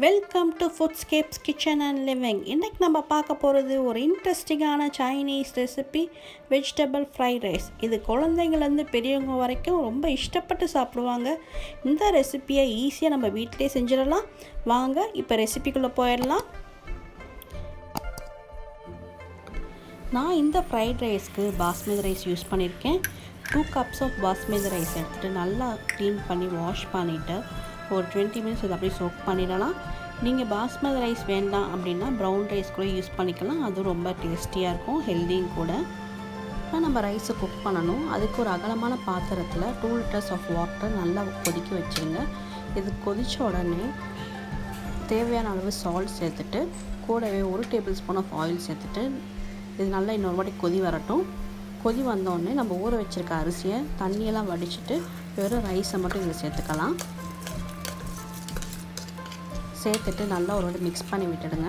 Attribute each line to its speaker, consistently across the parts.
Speaker 1: welcome to Foodscapes kitchen and living இன்றைக்கி நம்ம பார்க்க போகிறது ஒரு இன்ட்ரெஸ்டிங்கான Chinese recipe vegetable fried rice இது குழந்தைங்கள்லேருந்து பெரியவங்க வரைக்கும் ரொம்ப இஷ்டப்பட்டு சாப்பிடுவாங்க இந்த ரெசிப்பியை ஈஸியாக நம்ம வீட்டிலே செஞ்சிடலாம் வாங்க இப்போ ரெசிபிக்குள்ளே போயிடலாம் நான் இந்த ஃப்ரைட் ரைஸ்க்கு பாஸ்மதி ரைஸ் யூஸ் பண்ணியிருக்கேன் two cups of basmati rice எடுத்துகிட்டு நல்லா க்ளீன் பண்ணி வாஷ் பண்ணிவிட்டு ஒரு டுவெண்ட்டி மினிட்ஸ் இது அப்படியே சோக் பண்ணிடலாம் நீங்கள் பாஸ்மதி ரைஸ் வேண்டாம் அப்படின்னா ப்ரௌன் ரைஸ் கூட யூஸ் பண்ணிக்கலாம் அது ரொம்ப டேஸ்டியாக இருக்கும் ஹெல்த்தியும் கூட ஆனால் நம்ம ரைஸை குக் பண்ணணும் அதுக்கு ஒரு அகலமான பாத்திரத்தில் டூ லிட்டர்ஸ் ஆஃப் வாட்டர் நல்லா கொதிக்க வச்சுருங்க இது கொதித்த உடனே தேவையான அளவு சால்ட் சேர்த்துட்டு கூடவே ஒரு டேபிள் ஸ்பூன் ஆஃப் ஆயில் சேர்த்துட்டு இது நல்லா இன்னொரு வாட்டி கொதி வரட்டும் கொதி வந்தோடனே நம்ம ஊற வச்சுருக்க அரிசியை தண்ணியெல்லாம் வடிச்சிட்டு வெறும் ரைஸை மட்டும் இதில் சேர்த்துக்கலாம் சேர்த்துட்டு நல்லா ஒரு வாட்டி மிக்ஸ் பண்ணி விட்டுடுங்க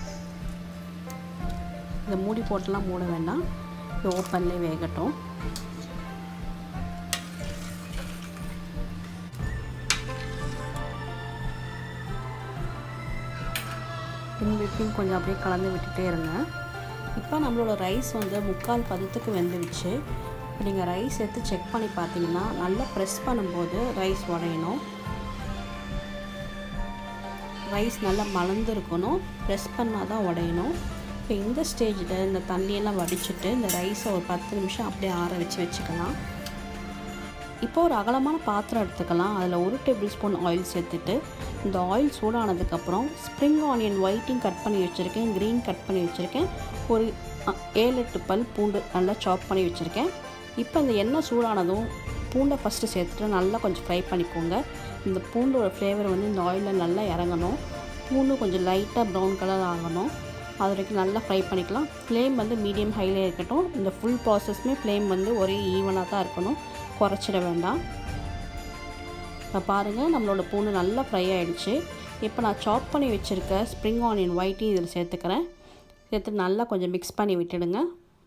Speaker 1: இதை மூடி போட்டுலாம் மூட வேண்டாம் இது ஓப்பன்லேயே வேகட்டும் பின் விப்பின் கொஞ்சம் அப்படியே கலந்து விட்டுட்டே இருங்க இப்போ நம்மளோட ரைஸ் வந்து முக்கால் பதத்துக்கு வெந்துடுச்சு இப்போ நீங்கள் ரைஸ் எடுத்து செக் பண்ணி பார்த்தீங்கன்னா நல்லா ப்ரெஸ் பண்ணும்போது ரைஸ் உடையணும் ரைஸ் நல்லா மலர்ந்துருக்கணும் ப்ரெஸ் பண்ணால் தான் உடையணும் இப்போ இந்த ஸ்டேஜில் இந்த தண்ணியெல்லாம் வடிச்சிட்டு இந்த ரைஸை ஒரு பத்து நிமிஷம் அப்படியே ஆற வச்சு வச்சுக்கலாம் இப்போ ஒரு அகலமான பாத்திரம் எடுத்துக்கலாம் அதில் ஒரு டேபிள் ஸ்பூன் ஆயில் சேர்த்துட்டு இந்த ஆயில் சூடானதுக்கப்புறம் ஸ்ப்ரிங் ஆனியன் ஒயிட்டிங் கட் பண்ணி வச்சுருக்கேன் க்ரீன் கட் பண்ணி வச்சுருக்கேன் ஒரு ஏழு எட்டு பல் பூண்டு நல்லா சாப் பண்ணி வச்சுருக்கேன் இப்போ இந்த எண்ணெய் சூடானதும் பூண்டை ஃபஸ்ட்டு சேர்த்துட்டு நல்லா கொஞ்சம் ஃப்ரை பண்ணிக்கோங்க இந்த பூண்டோட ஃப்ளேவர் வந்து இந்த ஆயிலில் நல்லா இறங்கணும் பூண்டு கொஞ்சம் லைட்டாக ப்ரௌன் கலர் ஆகணும் அது வரைக்கும் நல்லா ஃப்ரை பண்ணிக்கலாம் ஃப்ளேம் வந்து மீடியம் ஹைலே இருக்கட்டும் இந்த ஃபுல் ப்ராசஸ்மே ஃப்ளேம் வந்து ஒரே ஈவனாக தான் இருக்கணும் குறைச்சிட வேண்டாம் இப்போ பாருங்கள் நம்மளோட பூண்டு நல்லா ஃப்ரை ஆகிடுச்சு இப்போ நான் சாப் பண்ணி வச்சுருக்க ஸ்ப்ரிங் ஆனியன் ஒயிட்டையும் இதில் சேர்த்துக்கிறேன் சேர்த்து நல்லா கொஞ்சம் மிக்ஸ் பண்ணி விட்டுடுங்க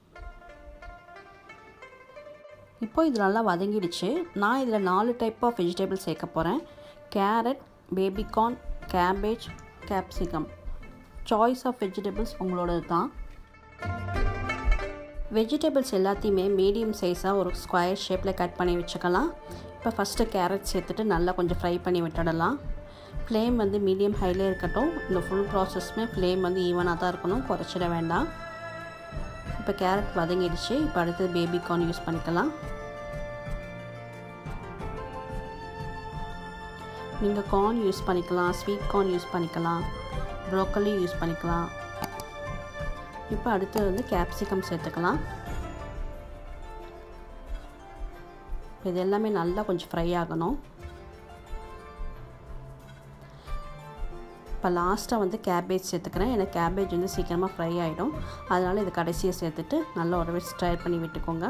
Speaker 1: இப்போ இது நல்லா வதங்கிடுச்சு நான் இதில் நாலு டைப் ஆஃப் வெஜிடபிள் சேர்க்க போகிறேன் carrot baby corn cabbage capsicum choice of vegetables உங்களோடது தான் வெஜிடபிள்ஸ் எல்லாத்தையுமே மீடியம் சைஸாக ஒரு ஸ்கொயர் ஷேப்பில் கட் பண்ணி வச்சுக்கலாம் இப்போ ஃபஸ்ட்டு கேரட் சேர்த்துட்டு நல்லா கொஞ்சம் ஃப்ரை பண்ணி விட்டுடலாம் ஃப்ளேம் வந்து மீடியம் ஹைலே இருக்கட்டும் இந்த ஃபுல் ப்ராசஸ்மே ஃப்ளேம் வந்து ஈவனாக தான் இருக்கணும் குறைச்சிட வேண்டாம் இப்போ கேரட் வதங்கிடுச்சு இப்போ அடுத்தது பேபி கார்ன் யூஸ் பண்ணிக்கலாம் நீங்கள் கார்ன் யூஸ் பண்ணிக்கலாம் ஸ்வீட் கார்ன் யூஸ் பண்ணிக்கலாம் ப்ரோக்கலி யூஸ் பண்ணிக்கலாம் இப்போ அடுத்தது வந்து கேப்சிகம் சேர்த்துக்கலாம் இது எல்லாமே நல்லா கொஞ்சம் ஃப்ரை ஆகணும் இப்போ லாஸ்ட்டாக வந்து கேபேஜ் சேர்த்துக்கிறேன் ஏன்னா கேபேஜ் வந்து சீக்கிரமாக ஃப்ரை ஆகிடும் அதனால் இது கடைசியை சேர்த்துட்டு நல்லா ஒரு வச்சு ட்ரை பண்ணி விட்டுக்கோங்க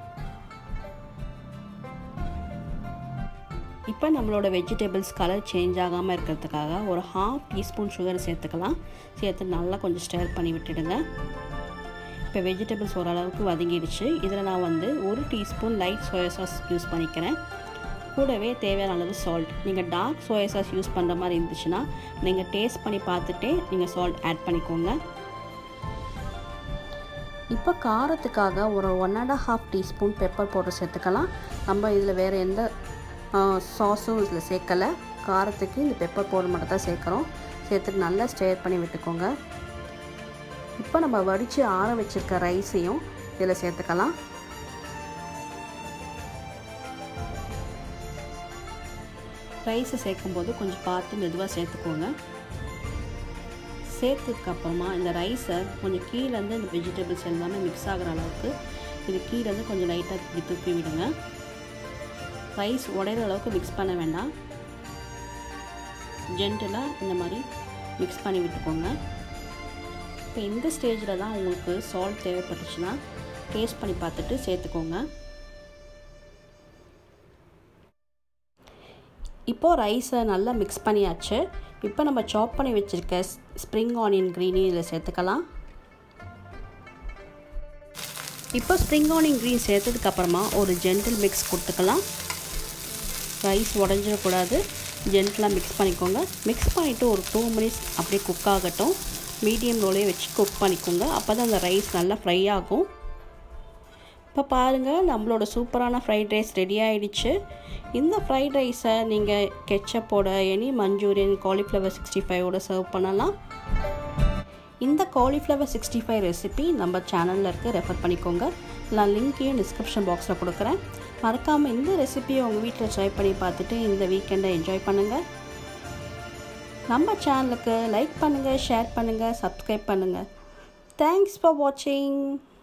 Speaker 1: இப்போ நம்மளோட வெஜிடபிள்ஸ் கலர் சேஞ்ச் ஆகாமல் இருக்கிறதுக்காக ஒரு ஹாஃப் டீஸ்பூன் சுகர் சேர்த்துக்கலாம் சேர்த்து நல்லா கொஞ்சம் ஸ்டேர் பண்ணி விட்டுடுங்க இப்போ வெஜிடபிள்ஸ் ஓரளவுக்கு வதங்கிடுச்சு இதில் நான் வந்து ஒரு teaspoon light soya sauce use பண்ணிக்கிறேன் கூடவே தேவையான அளவு சால்ட் நீங்கள் டார்க் சோயா சாஸ் யூஸ் பண்ணுற மாதிரி இருந்துச்சுன்னா நீங்கள் டேஸ்ட் பண்ணி பார்த்துட்டே நீங்கள் சால்ட் ஆட் பண்ணிக்கோங்க இப்போ காரத்துக்காக ஒரு one and half teaspoon pepper powder சேர்த்துக்கலாம் நம்ம இதில் வேறு எந்த சாஸும் இதில் சேர்க்கலை காரத்துக்கு இந்த பெப்பர் பவுடர் மட்டும் தான் சேர்க்குறோம் சேர்த்துட்டு நல்லா ஸ்டேர் பண்ணி விட்டுக்கோங்க இப்போ நம்ம வடித்து ஆற வச்சுருக்க ரைஸையும் இதில் சேர்த்துக்கலாம் ரைஸை சேர்க்கும்போது கொஞ்சம் பார்த்து மெதுவாக சேர்த்துக்கோங்க சேர்த்ததுக்கப்புறமா இந்த ரைஸை கொஞ்சம் கீழேருந்து இந்த வெஜிடபிள்ஸ் எல்லாமே மிக்ஸ் ஆகிற அளவுக்கு இது கீழேருந்து கொஞ்சம் லைட்டாக இப்படி தூக்கி விடுங்க ரைஸ் உடையிற அளவுக்கு மிக்ஸ் பண்ண வேண்டாம் ஜென்டலாக இந்த மாதிரி மிக்ஸ் பண்ணி விட்டுக்கோங்க இப்போ இந்த ஸ்டேஜில் தான் உங்களுக்கு சால்ட் தேவைப்பட்டுச்சுன்னா டேஸ்ட் பண்ணி பார்த்துட்டு சேர்த்துக்கோங்க இப்போது ரைஸை நல்லா மிக்ஸ் பண்ணியாச்சு இப்போ நம்ம சாப் பண்ணி வச்சுருக்க ஸ்ப்ரிங் ஆனியன் க்ரீனையும் இதில் சேர்த்துக்கலாம் இப்போ ஸ்ப்ரிங் ஆனியன் க்ரீன் சேர்த்ததுக்கப்புறமா ஒரு ஜென்டில் மிக்ஸ் கொடுத்துக்கலாம் ரைஸ் உடஞ்சிடக்கூடாது ஜென்டலாக மிக்ஸ் பண்ணிக்கோங்க மிக்ஸ் பண்ணிவிட்டு ஒரு டூ மினிட்ஸ் அப்படியே குக் ஆகட்டும் மீடியம் லோலே வச்சு குக் பண்ணிக்கோங்க அப்போ தான் அந்த ரைஸ் நல்லா ஃப்ரை ஆகும் இப்போ பாருங்கள் நம்மளோட சூப்பரான ஃப்ரைட் ரைஸ் ரெடி ஆகிடுச்சு இந்த ஃப்ரைட் ரைஸை நீங்கள் கெச்சப்போட எனி மஞ்சூரியன் காலிஃப்ளவர் சிக்ஸ்டி ஃபைவோட சர்வ் பண்ணலாம் இந்த காலிஃப்ளவர் சிக்ஸ்டி ஃபைவ் ரெசிபி நம்ம சேனலில் இருக்க ரெஃபர் பண்ணிக்கோங்க நான் லிங்க்கையும் டிஸ்கிரிப்ஷன் பாக்ஸில் கொடுக்குறேன் மறக்காமல் இந்த ரெசிபியை உங்கள் வீட்டில் ட்ரை பண்ணி பார்த்துட்டு இந்த வீக்கெண்டை என்ஜாய் பண்ணுங்கள் நம்ம சேனலுக்கு லைக் பண்ணுங்கள் ஷேர் பண்ணுங்கள் சப்ஸ்கிரைப் பண்ணுங்கள் தேங்க்ஸ் ஃபார் வாட்சிங்